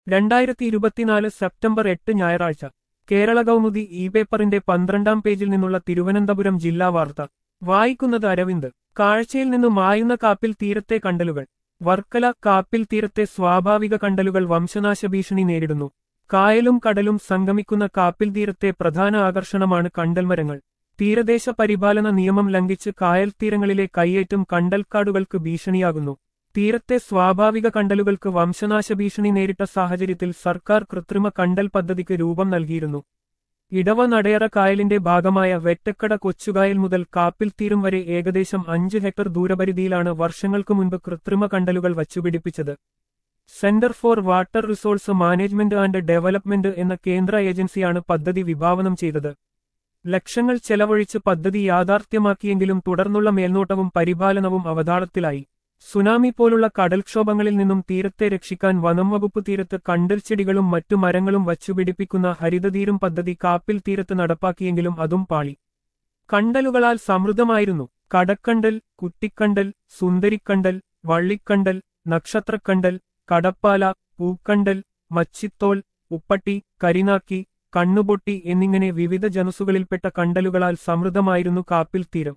രണ്ടായിരത്തി ഇരുപത്തിനാല് സെപ്റ്റംബർ എട്ട് ഞായറാഴ്ച കേരള കൗമുദി ഇ പേപ്പറിന്റെ പന്ത്രണ്ടാം പേജിൽ നിന്നുള്ള തിരുവനന്തപുരം ജില്ലാ വാർത്ത വായിക്കുന്നത് അരവിന്ദ് കാഴ്ചയിൽ നിന്ന് മായുന്ന കാപ്പിൽ തീരത്തെ കണ്ടലുകൾ വർക്കല കാപ്പിൽ തീരത്തെ സ്വാഭാവിക കണ്ടലുകൾ വംശനാശ ഭീഷണി നേരിടുന്നു കായലും കടലും സംഗമിക്കുന്ന കാപ്പിൽ തീരത്തെ പ്രധാന ആകർഷണമാണ് കണ്ടൽമരങ്ങൾ തീരദേശ പരിപാലന നിയമം ലംഘിച്ച് കായൽ തീരങ്ങളിലെ കയ്യേറ്റം കണ്ടൽക്കാടുകൾക്ക് ഭീഷണിയാകുന്നു തീരത്തെ സ്വാഭാവിക കണ്ടലുകൾക്ക് വംശനാശ ഭീഷണി നേരിട്ട സാഹചര്യത്തിൽ സർക്കാർ കൃത്രിമ കണ്ടൽ പദ്ധതിക്ക് രൂപം നൽകിയിരുന്നു ഇടവ നടയറ കായലിന്റെ ഭാഗമായ വെറ്റക്കട കൊച്ചുകായൽ മുതൽ കാപ്പിൽ തീരം വരെ ഏകദേശം അഞ്ച് ഹെക്ടർ ദൂരപരിധിയിലാണ് വർഷങ്ങൾക്കു മുൻപ് കൃത്രിമ കണ്ടലുകൾ വച്ചുപിടിപ്പിച്ചത് centre for water resource management and development എന്ന കേന്ദ്ര ഏജൻസിയാണ് പദ്ധതി വിഭാവനം ചെയ്തത് ലക്ഷങ്ങൾ ചെലവഴിച്ച് പദ്ധതി യാഥാർത്ഥ്യമാക്കിയെങ്കിലും തുടർന്നുള്ള മേൽനോട്ടവും പരിപാലനവും അവതാളത്തിലായി സുനാമി പോലുള്ള കടൽക്ഷോഭങ്ങളിൽ നിന്നും തീരത്തെ രക്ഷിക്കാൻ വനം വകുപ്പ് തീരത്ത് കണ്ടൽ ചെടികളും മറ്റു മരങ്ങളും വച്ചുപിടിപ്പിക്കുന്ന ഹരിതതീരം പദ്ധതി കാപ്പിൽ തീരത്ത് നടപ്പാക്കിയെങ്കിലും അതും പാളി കണ്ടലുകളാൽ സമൃദ്ധമായിരുന്നു കടക്കണ്ടൽ കുട്ടിക്കണ്ടൽ സുന്ദരിക്കണ്ടൽ വള്ളിക്കണ്ടൽ നക്ഷത്രക്കണ്ടൽ കടപ്പാല പൂക്കണ്ടൽ മച്ചിത്തോൽ ഉപ്പട്ടി കരിനാക്കി കണ്ണുപൊട്ടി എന്നിങ്ങനെ വിവിധ ജനുസുകളിൽപ്പെട്ട കണ്ടലുകളാൽ സമൃദ്ധമായിരുന്നു കാപ്പിൽ തീരം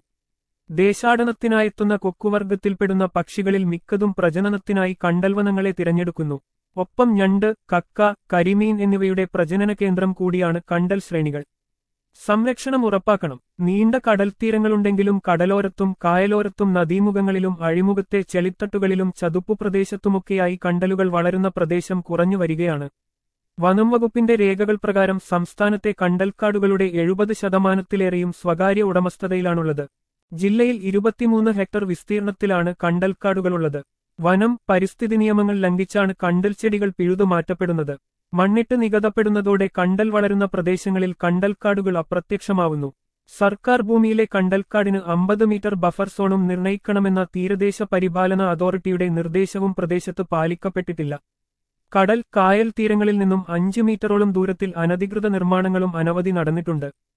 ദേശാടനത്തിനായെത്തുന്ന കൊക്കുവർഗത്തിൽപ്പെടുന്ന പക്ഷികളിൽ മിക്കതും പ്രജനനത്തിനായി കണ്ടൽവനങ്ങളെ തിരഞ്ഞെടുക്കുന്നു ഒപ്പം ഞണ്ട് കക്ക കരിമീൻ എന്നിവയുടെ പ്രജനന കേന്ദ്രം കൂടിയാണ് കണ്ടൽ ശ്രേണികൾ സംരക്ഷണം ഉറപ്പാക്കണം നീണ്ട കടൽത്തീരങ്ങളുണ്ടെങ്കിലും കടലോരത്തും കായലോരത്തും നദീമുഖങ്ങളിലും അഴിമുഖത്തെ ചെളിത്തട്ടുകളിലും ചതുപ്പു പ്രദേശത്തുമൊക്കെയായി കണ്ടലുകൾ വളരുന്ന പ്രദേശം കുറഞ്ഞു വരികയാണ് വനം വകുപ്പിന്റെ രേഖകൾ പ്രകാരം സംസ്ഥാനത്തെ കണ്ടൽക്കാടുകളുടെ എഴുപത് ശതമാനത്തിലേറെയും സ്വകാര്യ ഉടമസ്ഥതയിലാണുള്ളത് ജില്ലയിൽ ഇരുപത്തിമൂന്ന് ഹെക്ടർ വിസ്തീർണത്തിലാണ് കണ്ടൽക്കാടുകളുള്ളത് വനം പരിസ്ഥിതി നിയമങ്ങൾ ലംഘിച്ചാണ് കണ്ടൽ ചെടികൾ പിഴുതുമാറ്റപ്പെടുന്നത് മണ്ണിട്ട് നികതപ്പെടുന്നതോടെ കണ്ടൽ വളരുന്ന പ്രദേശങ്ങളിൽ കണ്ടൽക്കാടുകൾ അപ്രത്യക്ഷമാവുന്നു സർക്കാർ ഭൂമിയിലെ കണ്ടൽക്കാടിന് അമ്പത് മീറ്റർ ബഫർ സോണും നിർണയിക്കണമെന്ന തീരദേശ പരിപാലന അതോറിറ്റിയുടെ നിർദ്ദേശവും പ്രദേശത്ത് പാലിക്കപ്പെട്ടിട്ടില്ല കടൽ കായൽ തീരങ്ങളിൽ നിന്നും അഞ്ച് മീറ്ററോളം ദൂരത്തിൽ അനധികൃത നിർമ്മാണങ്ങളും അനവധി നടന്നിട്ടുണ്ട്